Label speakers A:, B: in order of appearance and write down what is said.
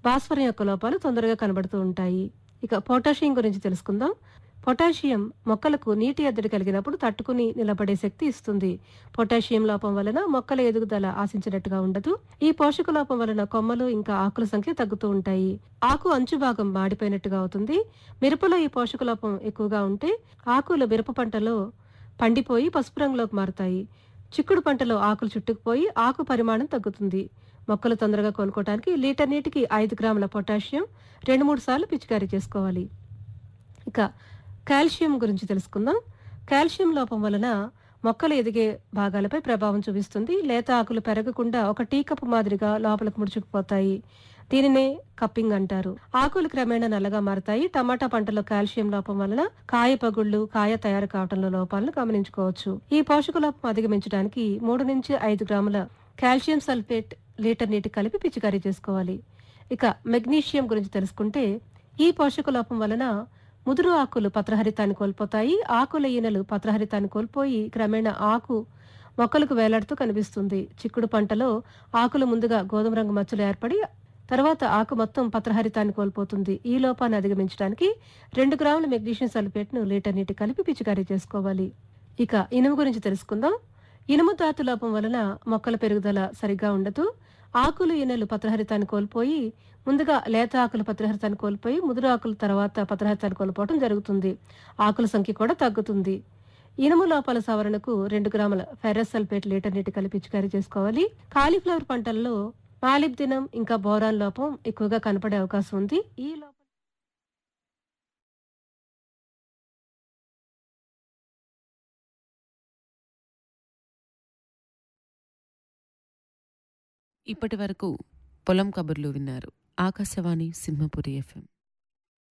A: భాస్వరం యొక్క లోపాలు తొందరగా కనబడుతూ ఉంటాయి ఇక పొటాషియం గురించి తెలుసుకుందాం పొటాషియం మొక్కలకు నీటి ఎద్దడి కలిగినప్పుడు తట్టుకుని నిలబడే శక్తి ఇస్తుంది పొటాషియం లోపం వలన మొక్కల ఎదుగుదల ఆశించినట్టుగా ఉండదు ఈ పోషక లోపం వలన కొమ్మలు ఇంకా ఆకుల సంఖ్య తగ్గుతూ ఉంటాయి ఆకు అంచు భాగం మాడిపోయినట్టుగా అవుతుంది మిరపలో ఈ పోషక లోపం ఎక్కువగా ఉంటే ఆకులు మిరప పంటలో పండిపోయి పసుపు రంగులోకి మారుతాయి చిక్కుడు పంటలో ఆకులు చుట్టుకుపోయి ఆకు పరిమాణం తగ్గుతుంది మొక్కలు తొందరగా కోలుకోవడానికి లీటర్ నీటికి ఐదు గ్రాముల పొటాషియం రెండు మూడు సార్లు పిచికారీ చేసుకోవాలి ఇక కాల్షియం గురించి తెలుసుకుందాం కాల్షియం లోపం వలన మొక్కలు ఎదిగే భాగాలపై ప్రభావం చూపిస్తుంది లేత ఆకులు పెరగకుండా ఒక టీ కప్పు మాదిరిగా లోపలికి ముడుచుకుపోతాయి దీనినే కప్పింగ్ అంటారు ఆకులు క్రమేణా నల్లగా మారతాయి టమాటా పంటలో కాల్షియం లోపం వలన కాయ పగుళ్ళు కాయ తయారు కావడంలో లోపాలను గమనించుకోవచ్చు ఈ పోషక లోపం అధిగమించడానికి మూడు నుంచి ఐదు గ్రాముల కాల్షియం సల్ఫేట్ లీటర్ నీటి కలిపి పిచికారీ చేసుకోవాలి ఇక మెగ్నీషియం గురించి తెలుసుకుంటే ఈ పోషక లోపం వలన ముదురు ఆకులు పత్రహరితాన్ని కోల్పోతాయి ఆకుల ఈనెలు పత్రహరితాన్ని కోల్పోయి క్రమేణా ఆకు మొక్కలకు వేలాడుతూ కనిపిస్తుంది చిక్కుడు పంటలో ఆకులు ముందుగా గోధుమ రంగు మచ్చలు ఏర్పడి తర్వాత ఆకు మొత్తం పత్రహరితాన్ని కోల్పోతుంది ఈ లోపాన్ని అధిగమించడానికి రెండు గ్రాముల మెగ్నీషియం సల్ఫేట్ ను లీటర్ నీటి కలిపి పిచికారీ చేసుకోవాలి ఇక ఇనుము గురించి తెలుసుకుందాం ఇనుము ధాతు లోపం వలన మొక్కల పెరుగుదల సరిగ్గా ఉండదు ఆకులు ఈనెలు పత్రహరితాన్ని కోల్పోయి ముందుగా లేత ఆకుల పత్రహరితాన్ని కోల్పోయి ముదురు ఆకుల తర్వాత పత్రహరితాన్ని కోల్పోవడం జరుగుతుంది ఆకుల సంఖ్య కూడా తగ్గుతుంది ఇనుము లోపాల సవరణకు రెండు గ్రాముల ఫెర్రస్ సల్ఫేట్ లీటర్ నీటి కలిపి పిచికారీ చేసుకోవాలి కాలీఫ్లవర్ పంటల్లో మాలిబ్దినం ఇంకా బోరాన్ లోపం ఎక్కువగా కనపడే అవకాశం ఉంది ఈ లోపం
B: ఇప్పటి వరకు పొలం కబుర్లు విన్నారు ఆకాశవాణి సింహపురి ఎఫ్ఎం